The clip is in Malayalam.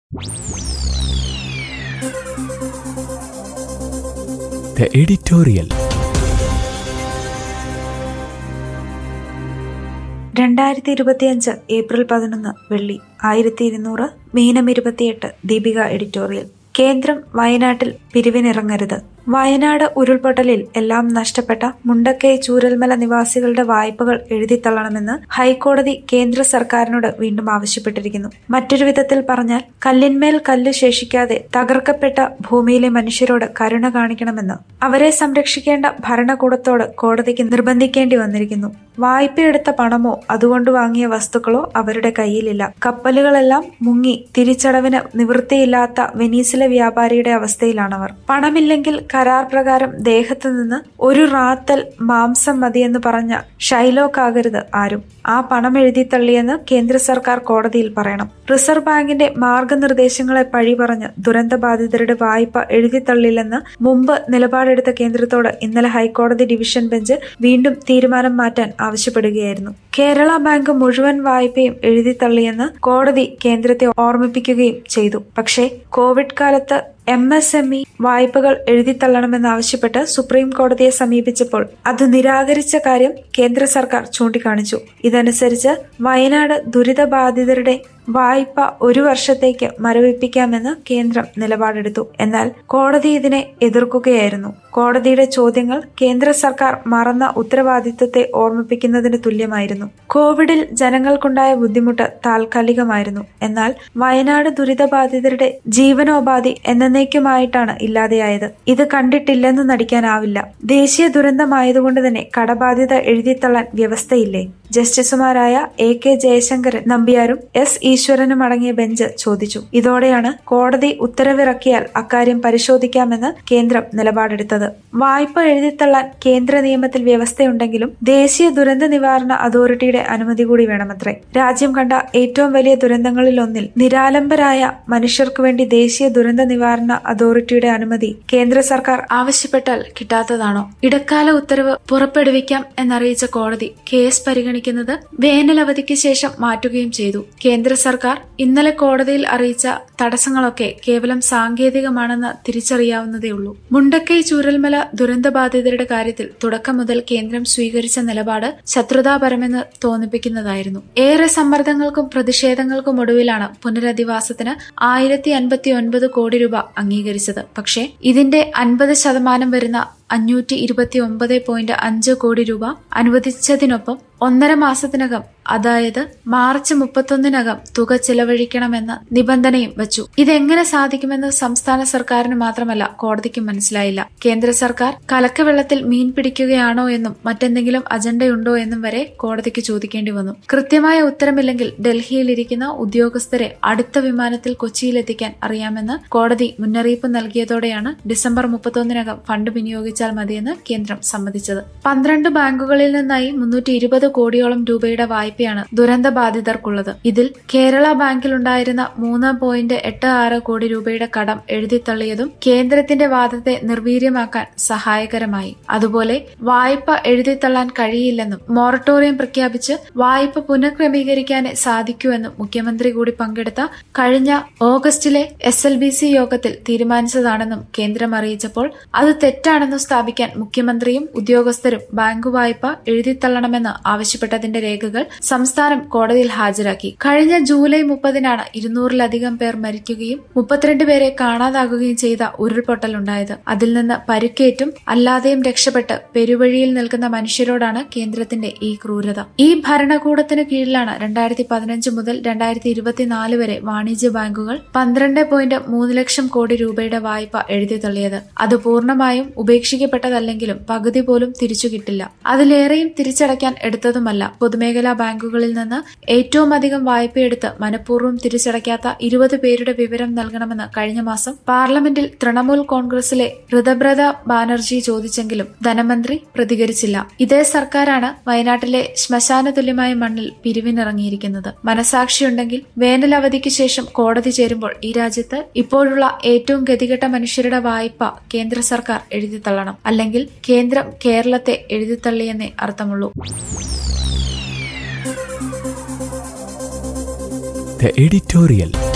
The editorial. രണ്ടായിരത്തി ഇരുപത്തിയഞ്ച് ഏപ്രിൽ പതിനൊന്ന് വെള്ളി ആയിരത്തി ഇരുന്നൂറ് മീനം ഇരുപത്തിയെട്ട് ദീപിക എഡിറ്റോറിയൽ കേന്ദ്രം വയനാട്ടിൽ പിരിവിനിറങ്ങരുത് വയനാട് ഉരുൾപൊട്ടലിൽ എല്ലാം നഷ്ടപ്പെട്ട മുണ്ടക്കൈ ചൂരൽമല നിവാസികളുടെ വായ്പകൾ എഴുതിത്തള്ളണമെന്ന് ഹൈക്കോടതി കേന്ദ്ര സർക്കാരിനോട് വീണ്ടും ആവശ്യപ്പെട്ടിരിക്കുന്നു മറ്റൊരു വിധത്തിൽ പറഞ്ഞാൽ കല്ലിന്മേൽ കല്ല് ശേഷിക്കാതെ തകർക്കപ്പെട്ട ഭൂമിയിലെ മനുഷ്യരോട് കരുണ കാണിക്കണമെന്ന് അവരെ സംരക്ഷിക്കേണ്ട ഭരണകൂടത്തോട് കോടതിക്ക് നിർബന്ധിക്കേണ്ടി വന്നിരിക്കുന്നു വായ്പയെടുത്ത പണമോ അതുകൊണ്ട് വാങ്ങിയ വസ്തുക്കളോ അവരുടെ കയ്യിലില്ല കപ്പലുകളെല്ലാം മുങ്ങി തിരിച്ചടവിന് നിവൃത്തിയില്ലാത്ത വെനീസിലെ വ്യാപാരിയുടെ അവസ്ഥയിലാണവർ പണമില്ലെങ്കിൽ കരാർ പ്രകാരം ദേഹത്തു നിന്ന് ഒരു റാത്തൽ മാംസം മതിയെന്ന് പറഞ്ഞ ഷൈലോക്ക് ആകരുത് ആരും ആ പണം എഴുതി തള്ളിയെന്ന് കേന്ദ്ര സർക്കാർ കോടതിയിൽ പറയണം റിസർവ് ബാങ്കിന്റെ മാർഗനിർദ്ദേശങ്ങളെ പഴി പറഞ്ഞ് ദുരന്തബാധിതരുടെ വായ്പ എഴുതി തള്ളില്ലെന്ന് മുമ്പ് നിലപാടെടുത്ത കേന്ദ്രത്തോട് ഇന്നലെ ഹൈക്കോടതി ഡിവിഷൻ ബെഞ്ച് വീണ്ടും തീരുമാനം മാറ്റാൻ ആവശ്യപ്പെടുകയായിരുന്നു കേരള ബാങ്ക് മുഴുവൻ വായ്പയും എഴുതി തള്ളിയെന്ന് കോടതി കേന്ദ്രത്തെ ഓർമ്മിപ്പിക്കുകയും ചെയ്തു പക്ഷേ കോവിഡ് കാലത്ത് എം എസ് എം ഇ വായ്പകൾ എഴുതിത്തള്ളണമെന്നാവശ്യപ്പെട്ട് സുപ്രീം കോടതിയെ സമീപിച്ചപ്പോൾ അത് നിരാകരിച്ച കാര്യം കേന്ദ്ര സർക്കാർ ചൂണ്ടിക്കാണിച്ചു ഇതനുസരിച്ച് വയനാട് ദുരിതബാധിതരുടെ വായ്പ ഒരു വർഷത്തേക്ക് മരവിപ്പിക്കാമെന്ന് കേന്ദ്രം നിലപാടെടുത്തു എന്നാൽ കോടതി ഇതിനെ എതിർക്കുകയായിരുന്നു കോടതിയുടെ ചോദ്യങ്ങൾ കേന്ദ്ര സർക്കാർ മറന്ന ഉത്തരവാദിത്തത്തെ ഓർമ്മിപ്പിക്കുന്നതിന് തുല്യമായിരുന്നു കോവിഡിൽ ജനങ്ങൾക്കുണ്ടായ ബുദ്ധിമുട്ട് താൽക്കാലികമായിരുന്നു എന്നാൽ വയനാട് ദുരിതബാധിതരുടെ ജീവനോപാധി എന്നേക്കുമായിട്ടാണ് ഇല്ലാതെയായത് ഇത് കണ്ടിട്ടില്ലെന്ന് നടിക്കാനാവില്ല ദേശീയ ദുരന്തമായതുകൊണ്ട് തന്നെ കടബാധ്യത എഴുതിത്തള്ളാൻ വ്യവസ്ഥയില്ലേ ജസ്റ്റിസുമാരായ എ കെ ജയശങ്കരൻ നമ്പ്യാരും എസ് ഈശ്വരനും അടങ്ങിയ ബെഞ്ച് ചോദിച്ചു ഇതോടെയാണ് കോടതി ഉത്തരവിറക്കിയാൽ അക്കാര്യം പരിശോധിക്കാമെന്ന് കേന്ദ്രം നിലപാടെടുത്തത് വായ്പ എഴുതിത്തള്ളാൻ കേന്ദ്ര നിയമത്തിൽ വ്യവസ്ഥയുണ്ടെങ്കിലും ദേശീയ ദുരന്ത നിവാരണ അതോറിറ്റിയുടെ അനുമതി കൂടി വേണമത്രേ രാജ്യം കണ്ട ഏറ്റവും വലിയ ദുരന്തങ്ങളിൽ ഒന്നിൽ നിരാലംബരായ മനുഷ്യർക്കു വേണ്ടി ദേശീയ ദുരന്ത നിവാരണ അതോറിറ്റിയുടെ അനുമതി കേന്ദ്ര സർക്കാർ ആവശ്യപ്പെട്ടാൽ കിട്ടാത്തതാണോ ഇടക്കാല ഉത്തരവ് പുറപ്പെടുവിക്കാം എന്നറിയിച്ച കോടതി കേസ് പരിഗണിക്കുന്നത് വേനലവധിക്ക് ശേഷം മാറ്റുകയും ചെയ്തു കേന്ദ്ര സർക്കാർ ഇന്നലെ കോടതിയിൽ അറിയിച്ച തടസ്സങ്ങളൊക്കെ കേവലം സാങ്കേതികമാണെന്ന് തിരിച്ചറിയാവുന്നതേയുള്ളൂ മുണ്ടക്കൈ ചൂരൽമല ദുരന്തബാധിതരുടെ കാര്യത്തിൽ തുടക്കം മുതൽ കേന്ദ്രം സ്വീകരിച്ച നിലപാട് ശത്രുതാപരമെന്ന് തോന്നിപ്പിക്കുന്നതായിരുന്നു ഏറെ സമ്മർദ്ദങ്ങൾക്കും പ്രതിഷേധങ്ങൾക്കും ഒടുവിലാണ് പുനരധിവാസത്തിന് ആയിരത്തി അൻപത്തി ഒൻപത് കോടി രൂപ അംഗീകരിച്ചത് പക്ഷേ ഇതിന്റെ അൻപത് ശതമാനം വരുന്ന അഞ്ഞൂറ്റി ഇരുപത്തി ഒമ്പത് പോയിന്റ് അഞ്ച് കോടി രൂപ അനുവദിച്ചതിനൊപ്പം ഒന്നര മാസത്തിനകം അതായത് മാർച്ച് മുപ്പത്തൊന്നിനകം തുക ചെലവഴിക്കണമെന്ന നിബന്ധനയും വച്ചു ഇതെങ്ങനെ സാധിക്കുമെന്ന് സംസ്ഥാന സർക്കാരിന് മാത്രമല്ല കോടതിക്കും മനസ്സിലായില്ല കേന്ദ്ര സർക്കാർ കലക്കവെള്ളത്തിൽ മീൻ പിടിക്കുകയാണോ എന്നും മറ്റെന്തെങ്കിലും അജണ്ടയുണ്ടോ എന്നും വരെ കോടതിക്ക് ചോദിക്കേണ്ടി വന്നു കൃത്യമായ ഉത്തരമില്ലെങ്കിൽ ഡൽഹിയിലിരിക്കുന്ന ഉദ്യോഗസ്ഥരെ അടുത്ത വിമാനത്തിൽ കൊച്ചിയിലെത്തിക്കാൻ അറിയാമെന്ന് കോടതി മുന്നറിയിപ്പ് നൽകിയതോടെയാണ് ഡിസംബർ മുപ്പത്തൊന്നിനകം ഫണ്ട് വിനിയോഗിച്ചാൽ മതിയെന്ന് കേന്ദ്രം സമ്മതിച്ചത് പന്ത്രണ്ട് ബാങ്കുകളിൽ നിന്നായി മുന്നൂറ്റി ഇരുപത് കോടിയോളം രൂപയുടെ വായ്പയാണ് ദുരന്ത ബാധിതർക്കുള്ളത് ഇതിൽ കേരള ബാങ്കിലുണ്ടായിരുന്ന മൂന്ന് പോയിന്റ് എട്ട് ആറ് കോടി രൂപയുടെ കടം എഴുതിത്തള്ളിയതും കേന്ദ്രത്തിന്റെ വാദത്തെ നിർവീര്യമാക്കാൻ സഹായകരമായി അതുപോലെ വായ്പ എഴുതിത്തള്ളാൻ കഴിയില്ലെന്നും മൊറട്ടോറിയം പ്രഖ്യാപിച്ച് വായ്പ പുനഃക്രമീകരിക്കാനേ സാധിക്കൂ എന്നും മുഖ്യമന്ത്രി കൂടി പങ്കെടുത്ത കഴിഞ്ഞ ഓഗസ്റ്റിലെ എസ് എൽ ബി സി യോഗത്തിൽ തീരുമാനിച്ചതാണെന്നും കേന്ദ്രം അറിയിച്ചപ്പോൾ അത് തെറ്റാണെന്ന് സ്ഥാപിക്കാൻ മുഖ്യമന്ത്രിയും ഉദ്യോഗസ്ഥരും ബാങ്ക് വായ്പ എഴുതിത്തള്ളണമെന്ന് ആവശ്യപ്പെട്ടതിന്റെ രേഖകൾ സംസ്ഥാനം കോടതിയിൽ ഹാജരാക്കി കഴിഞ്ഞ ജൂലൈ മുപ്പതിനാണ് ഇരുന്നൂറിലധികം പേർ മരിക്കുകയും മുപ്പത്തിരണ്ട് പേരെ കാണാതാകുകയും ചെയ്ത ഉരുൾപൊട്ടലുണ്ടായത് അതിൽ നിന്ന് പരുക്കേറ്റും അല്ലാതെയും രക്ഷപ്പെട്ട് പെരുവഴിയിൽ നിൽക്കുന്ന മനുഷ്യരോടാണ് കേന്ദ്രത്തിന്റെ ഈ ക്രൂരത ഈ ഭരണകൂടത്തിന് കീഴിലാണ് രണ്ടായിരത്തി പതിനഞ്ച് മുതൽ രണ്ടായിരത്തി ഇരുപത്തിനാല് വരെ വാണിജ്യ ബാങ്കുകൾ പന്ത്രണ്ട് പോയിന്റ് മൂന്ന് ലക്ഷം കോടി രൂപയുടെ വായ്പ എഴുതി തള്ളിയത് അത് പൂർണ്ണമായും ഉപേക്ഷിക്കപ്പെട്ടതല്ലെങ്കിലും പകുതി പോലും തിരിച്ചു കിട്ടില്ല അതിലേറെയും തിരിച്ചടയ്ക്കാൻ എടുത്തതുമല്ല പൊതുമേഖലാ ബാങ്കുകളിൽ നിന്ന് ഏറ്റവും അധികം വായ്പയെടുത്ത് മനഃപൂർവ്വം തിരിച്ചടയ്ക്കാത്ത ഇരുപത് പേരുടെ വിവരം നൽകണമെന്ന് കഴിഞ്ഞ മാസം പാർലമെന്റിൽ തൃണമൂൽ കോൺഗ്രസിലെ ഋതബ്രത ബാനർജി ചോദിച്ചെങ്കിലും ധനമന്ത്രി പ്രതികരിച്ചില്ല ഇതേ സർക്കാരാണ് വയനാട്ടിലെ ശ്മശാന തുല്യമായ മണ്ണിൽ പിരിവിനിറങ്ങിയിരിക്കുന്നത് മനസാക്ഷിയുണ്ടെങ്കിൽ വേനൽ അവധിക്ക് ശേഷം കോടതി ചേരുമ്പോൾ ഈ രാജ്യത്ത് ഇപ്പോഴുള്ള ഏറ്റവും ഗതികെട്ട മനുഷ്യരുടെ വായ്പ കേന്ദ്ര സർക്കാർ എഴുതിത്തള്ളണം അല്ലെങ്കിൽ കേന്ദ്രം കേരളത്തെ എഴുതിത്തള്ളിയെന്നേ അർത്ഥമുള്ളൂ The editorial.